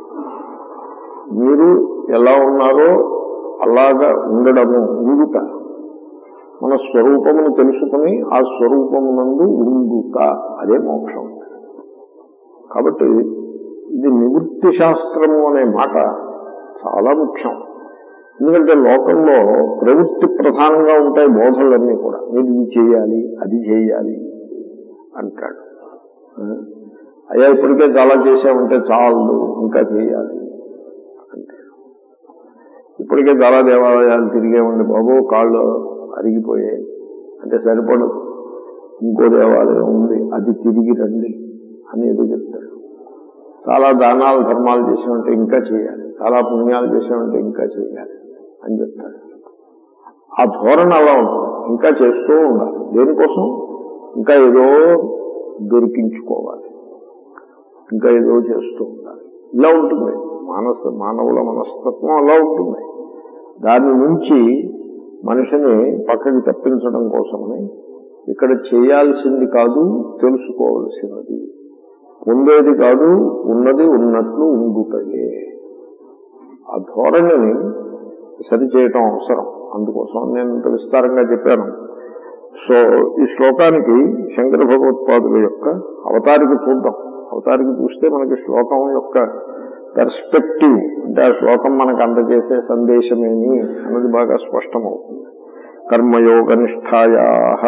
మీరు ఎలా ఉన్నారో అలాగా ఉండడము ఉండుట మన స్వరూపమును తెలుసుకుని ఆ స్వరూపమునందు ఉండుట అదే మోక్షం కాబట్టి ఇది నివృత్తి శాస్త్రము అనే మాట చాలా ముఖ్యం ఎందుకంటే లోకంలో ప్రవృత్తి ప్రధానంగా ఉంటాయి బోధలన్నీ కూడా మీరు ఇది చేయాలి అది చేయాలి అంటాడు ఆ? అయ్యా ఇప్పటికే చాలా చేసామంటే చాలు ఇంకా చేయాలి అంటాడు ఇప్పటికే చాలా దేవాలయాలు తిరిగేమండి బాబు కాళ్ళు అరిగిపోయాయి అంటే సరిపడదు ఇంకో దేవాలయం ఉంది అది తిరిగి రండి అని ఏదో చెప్తాడు చాలా దానాలు ధర్మాలు చేసామంటే ఇంకా చేయాలి చాలా పుణ్యాలు చేసామంటే ఇంకా చేయాలి అని చెప్తాడు ఆ ధోరణ అలా ఉంటుంది ఇంకా చేస్తూ ఉండాలి దేనికోసం ఇంకా ఏదో దొరికించుకోవాలి ఇంకా ఏదో చేస్తూ ఉండాలి ఇలా ఉంటుంది మానస మానవుల మనస్తత్వం అలా ఉంటుంది దాని నుంచి మనిషిని పక్కకి తప్పించడం కోసమని ఇక్కడ చేయాల్సింది కాదు తెలుసుకోవలసినది పొందేది కాదు ఉన్నది ఉన్నట్లు ఉండుటయే ఆ ధోరణిని సరిచేయటం అవసరం అందుకోసం నేను ఇంత విస్తారంగా చెప్పాను సో ఈ శ్లోకానికి శంకర భగవత్పాదుల యొక్క అవతారిక చూద్దాం అవతారిక చూస్తే మనకి శ్లోకం యొక్క పర్స్పెక్టివ్ అంటే ఆ శ్లోకం మనకు అందజేసే సందేశమేమి అన్నది బాగా స్పష్టమవుతుంది కర్మయోగ నిష్ఠాయా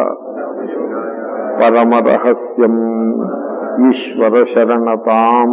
పరమరహస్యం ఈశ్వర శరణతాం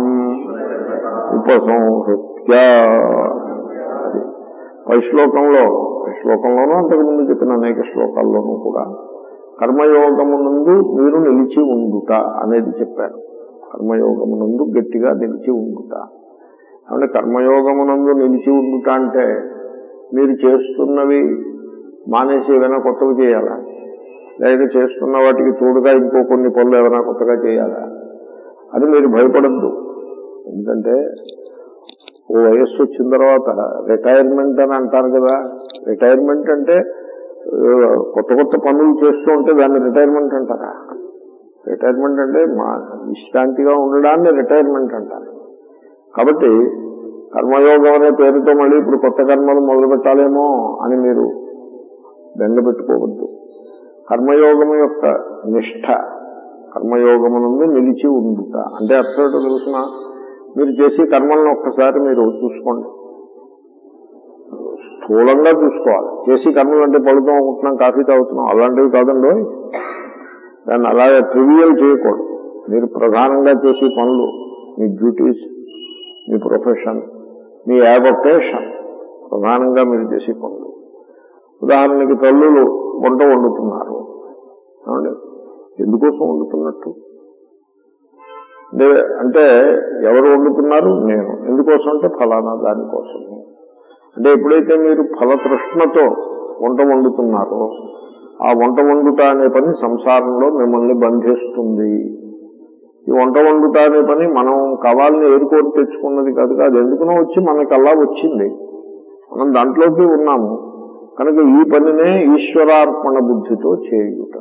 ఉపసంహృత్య అది పై శ్లోకంలో పై శ్లోకంలోనూ అంతకుముందు చెప్పిన అనేక శ్లోకాల్లోనూ కూడా కర్మయోగమునందు మీరు నిలిచి ఉండుట అనేది చెప్పారు కర్మయోగమునందు గట్టిగా నిలిచి ఉండుట అంటే కర్మయోగమునందు నిలిచి ఉండుట అంటే మీరు చేస్తున్నవి మానేసి ఏమైనా కొత్తవి చేయాలా లేక చేస్తున్న వాటికి తోడుగా ఇంకో కొన్ని పనులు ఏమైనా కొత్తగా చేయాలా అది మీరు భయపడద్దు ఎందుకంటే ఓ వయస్సు వచ్చిన తర్వాత రిటైర్మెంట్ అని అంటారు కదా రిటైర్మెంట్ అంటే ఆ, కొత్త కొత్త పనులు చేస్తూ ఉంటే దాన్ని రిటైర్మెంట్ అంటారా రిటైర్మెంట్ అంటే మా విశ్రాంతిగా ఉండడాన్ని రిటైర్మెంట్ అంటారు కాబట్టి కర్మయోగం అనే పేరుతో మళ్ళీ ఇప్పుడు కొత్త కర్మలు మొదలు పెట్టాలేమో అని మీరు బెంగ పెట్టుకోవద్దు కర్మయోగము యొక్క నిష్ఠ కర్మయోగమునందు నిలిచి ఉండుట అంటే అర్థం ఏంటో తెలుసిన మీరు చేసే కర్మలను ఒక్కసారి మీరు చూసుకోండి స్థూలంగా చూసుకోవాలి చేసి కర్మలు అంటే పడుతూ ఉంటున్నాం కాఫీ తాగుతున్నాం అలాంటివి కాదండి దాన్ని అలాగే ట్రివియల్ చేయకూడదు మీరు ప్రధానంగా చేసే పనులు మీ డ్యూటీస్ మీ ప్రొఫెషన్ మీ యావకేషన్ ప్రధానంగా మీరు చేసే పనులు ఉదాహరణకి తల్లులు వంట వండుతున్నారు ఏమండి ఎందుకోసం వండుతున్నట్టు అంటే అంటే ఎవరు వండుతున్నారు నేను ఎందుకోసం అంటే ఫలానా దానికోసం అంటే ఎప్పుడైతే మీరు ఫలతృష్ణతో వంట వండుతున్నారో ఆ వంట వండుట అనే పని సంసారంలో మిమ్మల్ని బంధిస్తుంది ఈ వంట వండుట అనే పని మనం కావాలని ఏరుకోరి తెచ్చుకున్నది కాదు అది ఎందుకునో వచ్చి మనకు అలా వచ్చింది మనం దాంట్లోకి ఉన్నాము కనుక ఈ పనినే ఈశ్వరార్పణ బుద్ధితో చేయుట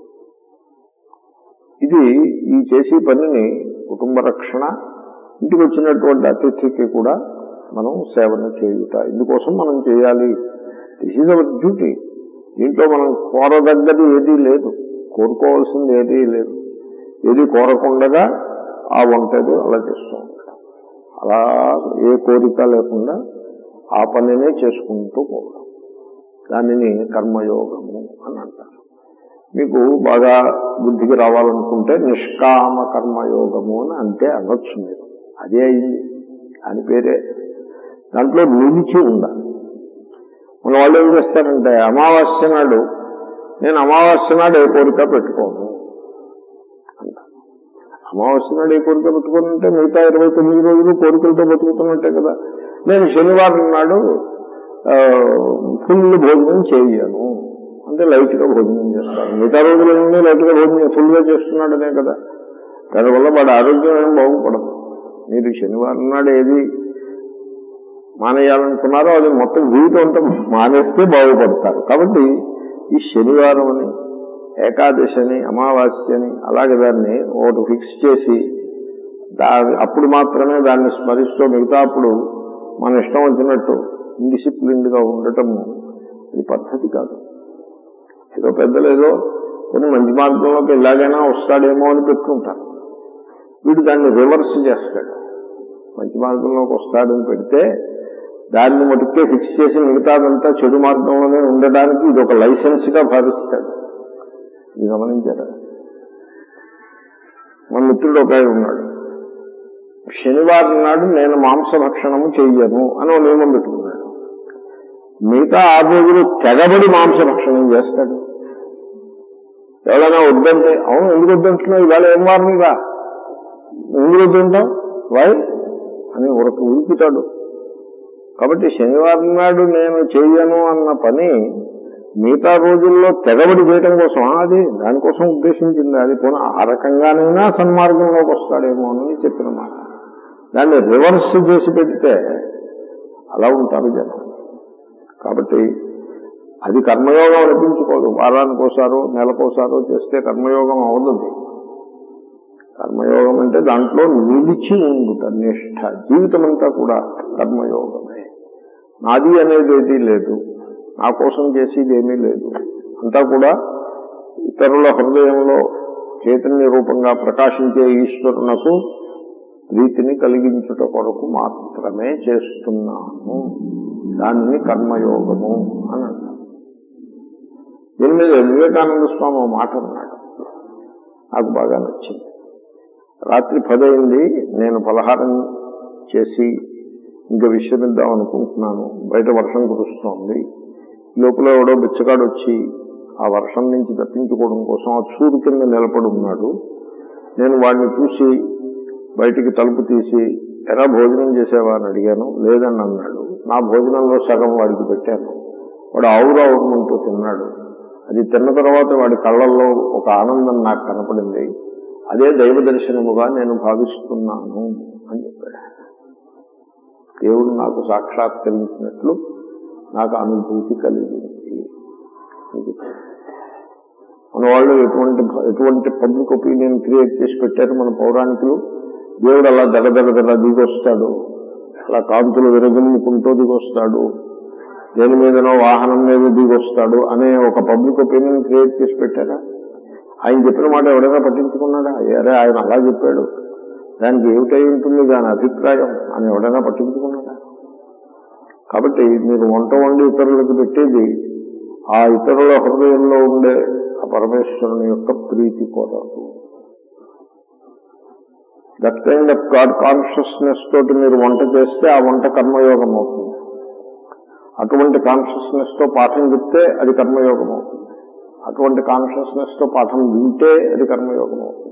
ఇది ఈ చేసే పనిని కుటుంబ రక్షణ ఇంటికి వచ్చినటువంటి అతిథికి కూడా మనం సేవను చేయుట ఇందుకోసం మనం చేయాలి దిస్ ఈజ్ అవర్ డ్యూటీ దీంట్లో మనం కోరదగ్గది ఏదీ లేదు కోరుకోవాల్సింది ఏదీ లేదు ఏది కోరకుండగా ఆ వంటది అలా చేస్తూ ఉంటాం అలా ఏ కోరిక లేకుండా ఆ పనినే చేసుకుంటూ పోవడం దానిని కర్మయోగము అని అంటారు మీకు బాగా బుద్ధికి రావాలనుకుంటే నిష్కామ కర్మయోగము అని అంతే అనొచ్చు మీరు అదే అయింది దాని పేరే దాంట్లో నిలిచి ఉండాలి మన వాళ్ళు ఏం చేస్తారంటే అమావాస్య నాడు నేను అమావాస్య నాడు ఏ కోరిక పెట్టుకోను అంటారు అమావాస్య నాడు ఏ కోరిక పెట్టుకోనంటే మిగతా ఇరవై తొమ్మిది రోజులు కోరికలతో బతుకుతున్నట్టే కదా నేను శనివారం నాడు ఆ, ఫుల్ భోజనం చేయను అంటే లైట్ గా భోజనం చేస్తాను మిగతా రోజులన్నీ లైట్ గా భోజనం ఫుల్ గా చేస్తున్నాడనే కదా దానివల్ల వాడి ఆరోగ్యం ఏం బాగుపడదు మీరు శనివారం నాడు ఏది మానేయాలనుకున్నారో అది మొత్తం జీవితం అంతా మానేస్తే బాగుపడతారు కాబట్టి ఈ శనివారం అని ఏకాదశి అని అమావాస్య అని అలాగే దాన్ని ఒకటి ఫిక్స్ చేసి దాని అప్పుడు మాత్రమే దాన్ని స్మరిస్తూ మిగతా అప్పుడు మన ఇష్టం వచ్చినట్టు ఇండిసిప్లిన్డ్ గా ఉండటము ఇది పద్ధతి కాదు ఏదో పెద్దలు ఏదో కొన్ని మంచి మార్గంలోకి ఎలాగైనా వస్తాడేమో అని పెట్టుకుంటారు వీడు దాన్ని రివర్స్ చేస్తాడు మంచి మార్గంలోకి వస్తాడని పెడితే దాన్ని మటుకే ఫిక్స్ చేసి మిగతాదంతా చెడు మార్గంలోనే ఉండడానికి ఇది ఒక లైసెన్స్ గా భావిస్తాడు ఇది గమనించారా మన మిత్రుడు ఒక ఆయన ఉన్నాడు శనివారం నాడు నేను మాంసభక్షణము చెయ్యను అని ఒక నియమం పెట్టుకున్నాడు మిగతా ఆరు రోజులు తెగబడి మాంసభక్షణం చేస్తాడు ఎవరైనా వద్దంటే అవును ఎందుకు వద్దంటున్నావు ఇవాళ ఏం వారంగా ఎందుకు వద్దంటావు వై అని ఉరక ఉరుకుతాడు కాబట్టి శనివారం నాడు నేను చెయ్యను అన్న పని మిగతా రోజుల్లో తెగబడి చేయడం కోసం ఆ, అది దానికోసం ఉద్దేశించింది అది పోనీ ఆ రకంగానైనా సన్మార్గంలోకి వస్తాడేమో అని చెప్పిన మాట దాన్ని రివర్స్ చేసి పెడితే అలా ఉంటారు జనం కాబట్టి అది కర్మయోగం అనిపించుకోదు వారానికోసారో నెలకోసారో చేస్తే కర్మయోగం అవదు కర్మయోగం అంటే దాంట్లో నిలిచి ఉండుట నిష్ఠ జీవితం అంతా కూడా కర్మయోగమే నాది అనేది ఏదీ లేదు నా కోసం చేసేది ఏమీ లేదు అంతా కూడా ఇతరుల హృదయంలో చైతన్య రూపంగా ప్రకాశించే ఈశ్వరునకు ప్రీతిని కలిగించుట కొరకు మాత్రమే చేస్తున్నాను దానిని కర్మయోగము అని అంటారు దీని మీద వివేకానంద స్వామి ఓ మాట అన్నాడు నాకు బాగా నచ్చింది రాత్రి పదైంది నేను పలహారం చేసి ఇంకా విశ్రమిద్దాం అనుకుంటున్నాను బయట వర్షం కురుస్తోంది లోపల ఎవడో బిచ్చగాడు వచ్చి ఆ వర్షం నుంచి తప్పించుకోవడం కోసం ఆ చూరు కింద నిలబడి ఉన్నాడు నేను వాడిని చూసి బయటికి తలుపు తీసి ఎలా భోజనం చేసేవా అని అడిగాను లేదని అన్నాడు నా భోజనంలో సగం వాడికి పెట్టాను వాడు ఆవురావుమంటూ తిన్నాడు అది తిన్న తర్వాత వాడి కళ్ళల్లో ఒక ఆనందం నాకు కనపడింది అదే దైవ దర్శనముగా నేను భావిస్తున్నాను అని చెప్పాడు దేవుడు నాకు సాక్షాత్కరించినట్లు నాకు అనుభూతి కలిగింది ఇది. మన వాళ్ళు ఎటువంటి ఎటువంటి పబ్లిక్ ఒపీనియన్ క్రియేట్ చేసి పెట్టారు మన పౌరాణికులు దేవుడు అలా దడ దడ దడ దిగొస్తాడు అలా కాంతులు విరగమ్ముకుంటూ దిగొస్తాడు దేని మీదనో వాహనం మీద దిగొస్తాడు అనే ఒక పబ్లిక్ ఒపీనియన్ క్రియేట్ చేసి పెట్టారా ఆయన చెప్పిన మాట ఎవరైనా పట్టించుకున్నాడా అరే ఆయన అలా చెప్పాడు దానికి ఏమిటై ఉంటుంది దాని అభిప్రాయం అని ఎవరైనా పట్టించుకున్నాడా కాబట్టి మీరు వంట వండి ఇతరులకు పెట్టేది ఆ ఇతరుల హృదయంలో ఉండే ఆ పరమేశ్వరుని యొక్క ప్రీతి కొరకు that kind of God consciousness తోటి మీరు వంట చేస్తే ఆ వంట కర్మయోగం అవుతుంది అటువంటి కాన్షియస్నెస్ తో పాఠం చెప్తే అది కర్మయోగం అవుతుంది అటువంటి కాన్షియస్నెస్ తో పాఠం వింటే అది కర్మయోగం అవుతుంది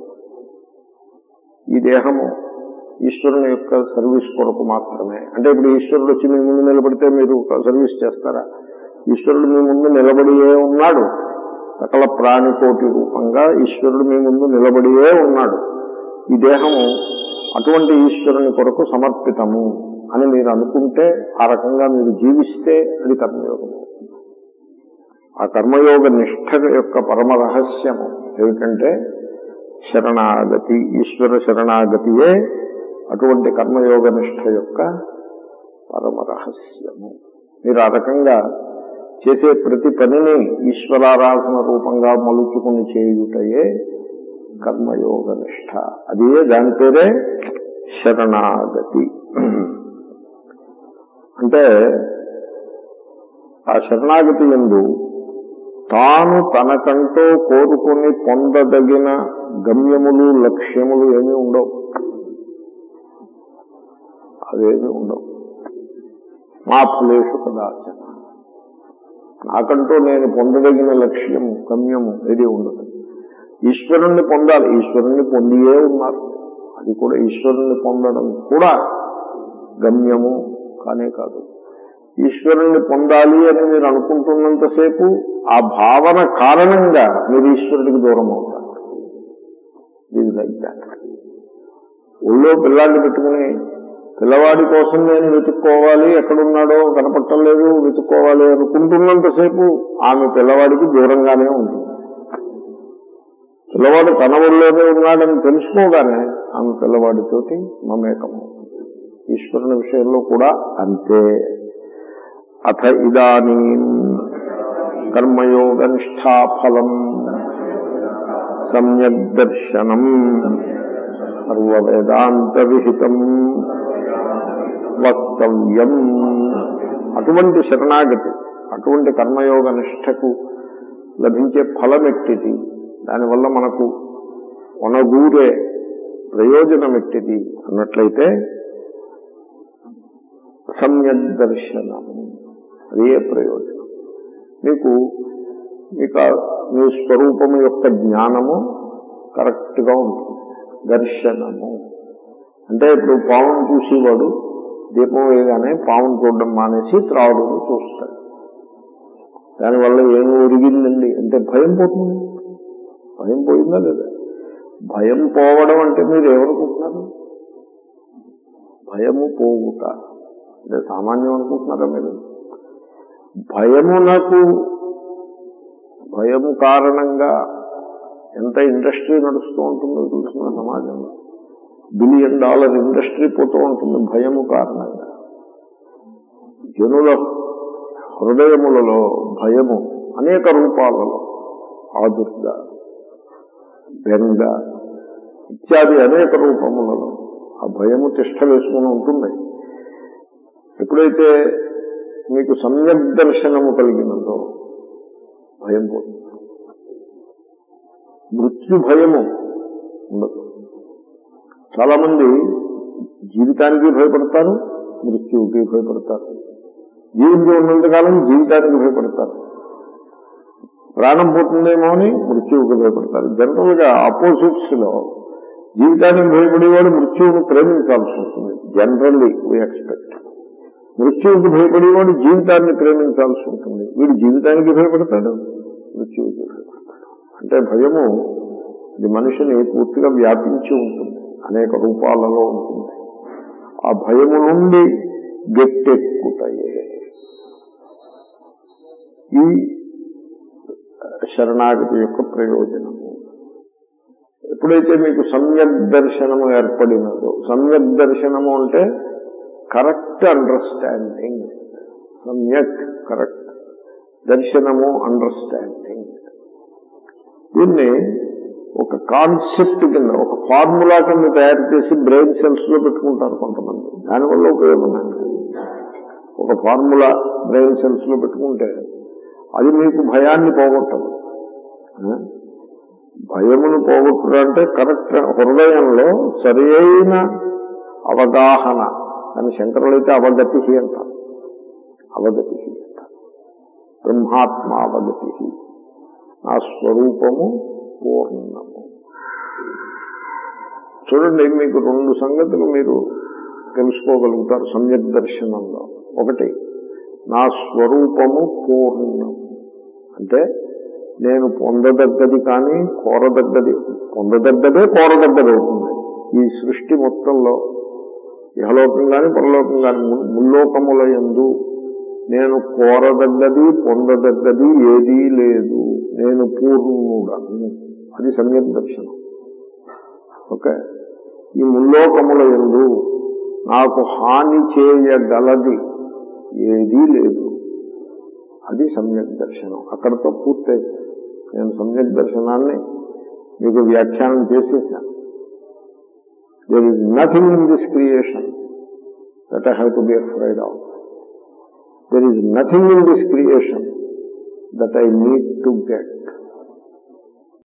ఈ దేహము ఈశ్వరుని యొక్క సర్వీస్ కొరకు మాత్రమే అంటే ఇప్పుడు ఈశ్వరుడు వచ్చి మీ ముందు నిలబడితే మీరు సర్వీస్ చేస్తారా ఈశ్వరుడు మీ ముందు నిలబడియే ఉన్నాడు సకల ప్రాణికోటి రూపంగా ఈశ్వరుడు మీ ముందు నిలబడియే ఉన్నాడు ఈ దేహము అటువంటి ఈశ్వరుని కొరకు సమర్పితము అని మీరు అనుకుంటే ఆ రకంగా మీరు జీవిస్తే అది కర్మయోగం అవుతుంది ఆ కర్మయోగ నిష్ఠ యొక్క పరమ రహస్యము ఏమిటంటే శరణాగతి ఈశ్వర శరణాగతియే అటువంటి కర్మయోగ నిష్ఠ యొక్క పరమ రహస్యము మీరు ఆ రకంగా చేసే ప్రతి పనిని ఈశ్వరారాధన రూపంగా మలుచుకుని చేయుటయే కర్మయోగ నిష్ఠ అదే దాని పేరే శరణాగతి అంటే ఆ శరణాగతి ఎందు తాను తనకంటూ కోరుకొని పొందదగిన గమ్యములు లక్ష్యములు ఏమీ ఉండవు అవేమీ ఉండవు మా ఫలేషు కదాచన నాకంటూ నేను పొందదగిన లక్ష్యము గమ్యము ఏది ఉండదు ఈశ్వరుణ్ణి పొందాలి ఈశ్వరుణ్ణి పొందియే ఉన్నారు అది కూడా ఈశ్వరుణ్ణి పొందడం కూడా గమ్యము కానే కాదు ఈశ్వరుణ్ణి పొందాలి అని మీరు అనుకుంటున్నంతసేపు ఆ భావన కారణంగా మీరు ఈశ్వరుడికి దూరం అవుతారు ఇది లైక్ దాట్ ఒళ్ళో పిల్లాన్ని పెట్టుకుని పిల్లవాడి కోసం నేను వెతుక్కోవాలి ఎక్కడున్నాడో కనపట్టలేదు వెతుక్కోవాలి అనుకుంటున్నంతసేపు ఆమె పిల్లవాడికి దూరంగానే ఉంటుంది పిల్లవాడు తన ఒళ్ళోనే ఉన్నాడని తెలుసుకోగానే ఆమె పిల్లవాడితోటి మమేకము ఈశ్వరుని విషయంలో కూడా అంతే అథ ఇదానీ కర్మయోగ నిష్ఠాఫలం సమ్యక్ దర్శనం సర్వవేదాంత విహితం వక్తవ్యం అటువంటి శరణాగతి అటువంటి కర్మయోగ నిష్టకు లభించే ఫలం ఎట్టిది దానివల్ల మనకు ఒనగూరే ప్రయోజనం ఎట్టిది అన్నట్లయితే సమ్యక్ దర్శనము అదే ప్రయోజనం మీకు మీకు ఆ మీ స్వరూపము యొక్క జ్ఞానము కరెక్ట్గా ఉంటుంది దర్శనము అంటే ఇప్పుడు పావును చూసేవాడు దీపం వేయగానే పావును చూడడం మానేసి త్రాడును చూస్తాడు దానివల్ల ఏమి ఒరిగిందండి అంటే భయం పోతుంది భయం పోయిందా లేదా భయం పోవడం అంటే మీరు ఏమనుకుంటున్నారు భయము పోవుట అంటే సామాన్యం అనుకుంటున్నారా మీరు భయమునకు భయము కారణంగా ఎంత ఇండస్ట్రీ నడుస్తూ ఉంటుందో చూసిన సమాజంలో బిలియన్ డాలర్ ఇండస్ట్రీ పోతూ ఉంటుంది భయము కారణంగా జనుల హృదయములలో భయము అనేక రూపాలలో ఆదుర్ద బెంగ ఇత్యాది అనేక రూపములలో ఆ భయము తిష్ట వేసుకుని ఉంటుంది ఎప్పుడైతే మీకు సమ్యక్ దర్శనము కలిగినదో భయం పోతుంది మృత్యు భయము ఉండదు చాలా మంది జీవితానికి భయపడతారు మృత్యువుకి భయపడతారు జీవితం ఉన్నంతకాలం జీవితానికి భయపడతారు ప్రాణం పోతుందేమో అని మృత్యువుకి భయపడతారు జనరల్ గా ఆపోజిట్స్ లో జీవితానికి భయపడేవాడు మృత్యువును ప్రేమించాల్సి ఉంటుంది జనరల్లీ వీ ఎక్స్పెక్ట్ మృత్యువుకి భయపడేవాడు జీవితాన్ని ప్రేమించాల్సి ఉంటుంది వీడు జీవితానికి భయపడతాడు మృత్యువుకి భయపడతాడు అంటే భయము ఇది మనిషిని పూర్తిగా వ్యాపించి ఉంటుంది అనేక రూపాలలో ఉంటుంది ఆ భయము నుండి గట్టెక్కుతాయే ఈ శరణాగతి యొక్క ప్రయోజనము ఎప్పుడైతే మీకు సమ్యక్ దర్శనము ఏర్పడినదో సమ్యక్ దర్శనము అంటే కరెక్ట్ అండర్స్టాండింగ్ సమ్యక్ కరెక్ట్ దర్శనము అండర్స్టాండింగ్ దీన్ని ఒక కాన్సెప్ట్ కింద ఒక ఫార్ములా కింద తయారు చేసి బ్రెయిన్ సెల్స్ లో పెట్టుకుంటారు కొంతమంది దానివల్ల ఉపయోగం ఏంటి? ఒక ఫార్ములా బ్రెయిన్ సెల్స్ లో పెట్టుకుంటే అది మీకు భయాన్ని పోగొట్టదు ఆ? భయమును పోగొట్టడం అంటే కరెక్ట్ హృదయంలో సరి అయిన అవగాహన అని శంకరులు అయితే అవగతి అంటారు అవగతి అంటారు బ్రహ్మాత్మ అవగతి నా స్వరూపము పూర్ణము చూడండి మీకు రెండు సంగతులు మీరు తెలుసుకోగలుగుతారు సమ్యక్ దర్శనంలో ఒకటి నా స్వరూపము పూర్ణము అంటే నేను పొందదగ్గది కానీ కోరదగ్గది పొందదగ్గదే కోరదగ్గది అవుతుంది ఈ సృష్టి మొత్తంలో ఇహలోకం కానీ పరలోకం కానీ ము- ముల్లోకముల యందు నేను కోరదగ్గది పొందదగ్గది ఏదీ లేదు నేను పూర్ణుడను అది సమ్యక్ దర్శనం ఓకే ఈ ముల్లోకముల ఎందు నాకు హాని చేయగలది ఏదీ లేదు అది సమ్యక్ దర్శనం అక్కడతో పూర్తయింది నేను సమ్యక్ దర్శనాన్ని మీకు వ్యాఖ్యానం చేసేసాను there is nothing in this creation that I have to be afraid of there is nothing in this creation that I need to get